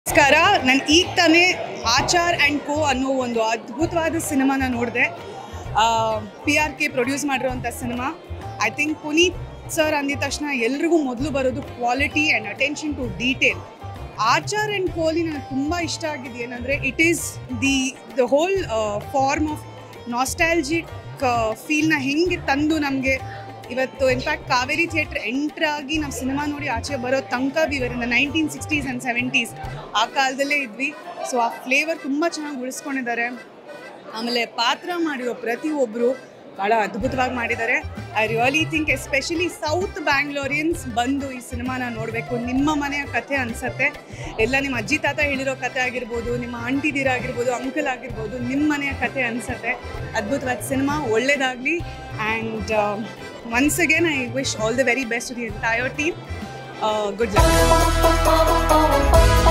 ನಮಸ್ಕಾರ ನಾನು ಈಗ ತಾನೇ ಆಚಾರ್ ಆ್ಯಂಡ್ ಕೋ ಅನ್ನೋ ಒಂದು ಅದ್ಭುತವಾದ ಸಿನಿಮಾನ ನೋಡಿದೆ ಪಿ ಆರ್ ಕೆ ಪ್ರೊಡ್ಯೂಸ್ ಮಾಡಿರೋಂಥ cinema I think Puneeth sir ಅಂದಿದ ತಕ್ಷಣ ಎಲ್ರಿಗೂ ಮೊದಲು ಬರೋದು quality and attention to detail Achar and ಕೋಲಿ ನನಗೆ ತುಂಬ ಇಷ್ಟ ಆಗಿದೆ ಏನಂದರೆ it is the the whole form of nostalgic ಫೀಲ್ನ ಹೆಂಗೆ ತಂದು ನಮಗೆ ಇವತ್ತು ಇನ್ಫ್ಯಾಕ್ಟ್ ಕಾವೇರಿ ಥಿಯೇಟ್ರ್ ಎಂಟ್ರ್ ಆಗಿ ನಾವು ಸಿನಿಮಾ ನೋಡಿ ಆಚೆ ಬರೋ ತನಕ ವಿವರಿಂದ ನೈನ್ಟೀನ್ ಸಿಕ್ಸ್ಟೀಸ್ ಆ್ಯಂಡ್ ಸೆವೆಂಟೀಸ್ ಆ ಕಾಲದಲ್ಲೇ ಇದ್ವಿ ಸೊ ಆ ಫ್ಲೇವರ್ ತುಂಬ ಚೆನ್ನಾಗಿ ಉಳಿಸ್ಕೊಂಡಿದ್ದಾರೆ ಆಮೇಲೆ ಪಾತ್ರ ಮಾಡಿರೋ ಪ್ರತಿಯೊಬ್ಬರು ಭಾಳ ಅದ್ಭುತವಾಗಿ ಮಾಡಿದ್ದಾರೆ I really think especially south Bangaloreans ಬಂದು ಈ ಸಿನಿಮಾನ ನೋಡಬೇಕು ನಿಮ್ಮ ಮನೆಯ ಕಥೆ ಅನಿಸತ್ತೆ ಎಲ್ಲ ನಿಮ್ಮ ಅಜ್ಜಿ ತಾತ ಹೇಳಿರೋ ಕಥೆ ಆಗಿರ್ಬೋದು ನಿಮ್ಮ ಆಂಟಿದಿರ ಆಗಿರ್ಬೋದು ಅಂಕಲ್ ಆಗಿರ್ಬೋದು ನಿಮ್ಮ ಮನೆಯ ಕಥೆ ಅನಿಸತ್ತೆ ಅದ್ಭುತವಾದ ಸಿನಿಮಾ ಒಳ್ಳೇದಾಗಲಿ and once again I wish all the very best to the entire team good luck